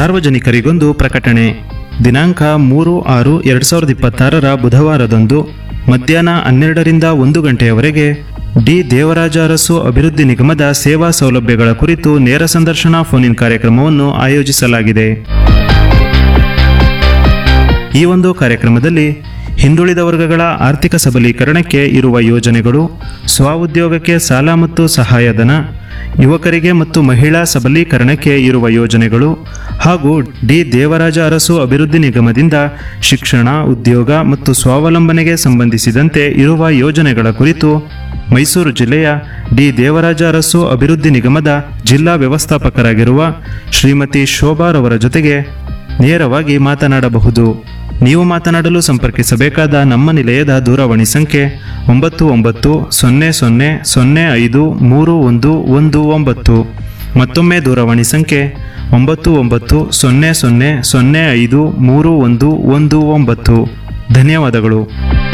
ಸಾರ್ವಜನಿಕರಿಗೊಂದು ಪ್ರಕಟಣೆ ದಿನಾಂಕ ಮೂರು ಆರು ಎರಡು ಸಾವಿರದ ಇಪ್ಪತ್ತಾರರ ಬುಧವಾರದಂದು ಮಧ್ಯಾಹ್ನ ಹನ್ನೆರಡರಿಂದ ಒಂದು ಗಂಟೆಯವರೆಗೆ ಡಿ ದೇವರಾಜ ಅರಸು ಅಭಿವೃದ್ಧಿ ನಿಗಮದ ಸೇವಾ ಸೌಲಭ್ಯಗಳ ಕುರಿತು ನೇರ ಸಂದರ್ಶನ ಫೋನ್ ಇನ್ ಕಾರ್ಯಕ್ರಮವನ್ನು ಆಯೋಜಿಸಲಾಗಿದೆ ಈ ಒಂದು ಕಾರ್ಯಕ್ರಮದಲ್ಲಿ ಹಿಂದುಳಿದ ವರ್ಗಗಳ ಆರ್ಥಿಕ ಸಬಲೀಕರಣಕ್ಕೆ ಇರುವ ಯೋಜನೆಗಳು ಸ್ವಉದ್ಯೋಗಕ್ಕೆ ಸಾಲ ಮತ್ತು ಸಹಾಯಧನ ಯುವಕರಿಗೆ ಮತ್ತು ಮಹಿಳಾ ಸಬಲೀಕರಣಕ್ಕೆ ಇರುವ ಯೋಜನೆಗಳು ಹಾಗೂ ಡಿ ದೇವರಾಜ ಅರಸು ಅಭಿವೃದ್ಧಿ ನಿಗಮದಿಂದ ಶಿಕ್ಷಣ ಉದ್ಯೋಗ ಮತ್ತು ಸ್ವಾವಲಂಬನೆಗೆ ಸಂಬಂಧಿಸಿದಂತೆ ಇರುವ ಯೋಜನೆಗಳ ಕುರಿತು ಮೈಸೂರು ಜಿಲ್ಲೆಯ ಡಿ ದೇವರಾಜ ಅರಸು ಅಭಿವೃದ್ಧಿ ನಿಗಮದ ಜಿಲ್ಲಾ ವ್ಯವಸ್ಥಾಪಕರಾಗಿರುವ ಶ್ರೀಮತಿ ಶೋಭಾರವರ ಜೊತೆಗೆ ನೇರವಾಗಿ ಮಾತನಾಡಬಹುದು ನೀವು ಮಾತನಾಡಲು ಸಂಪರ್ಕಿಸಬೇಕಾದ ನಮ್ಮ ನಿಲಯದ ದೂರವಾಣಿ ಸಂಖ್ಯೆ ಒಂಬತ್ತು ಒಂಬತ್ತು ಸೊನ್ನೆ ಸೊನ್ನೆ ಸೊನ್ನೆ ಐದು ಮೂರು ಒಂದು ಒಂದು ಒಂಬತ್ತು ಮತ್ತೊಮ್ಮೆ ದೂರವಾಣಿ ಸಂಖ್ಯೆ ಒಂಬತ್ತು ಒಂಬತ್ತು ಸೊನ್ನೆ ಸೊನ್ನೆ ಸೊನ್ನೆ ಐದು ಮೂರು ಒಂದು ಒಂದು ಒಂಬತ್ತು ಧನ್ಯವಾದಗಳು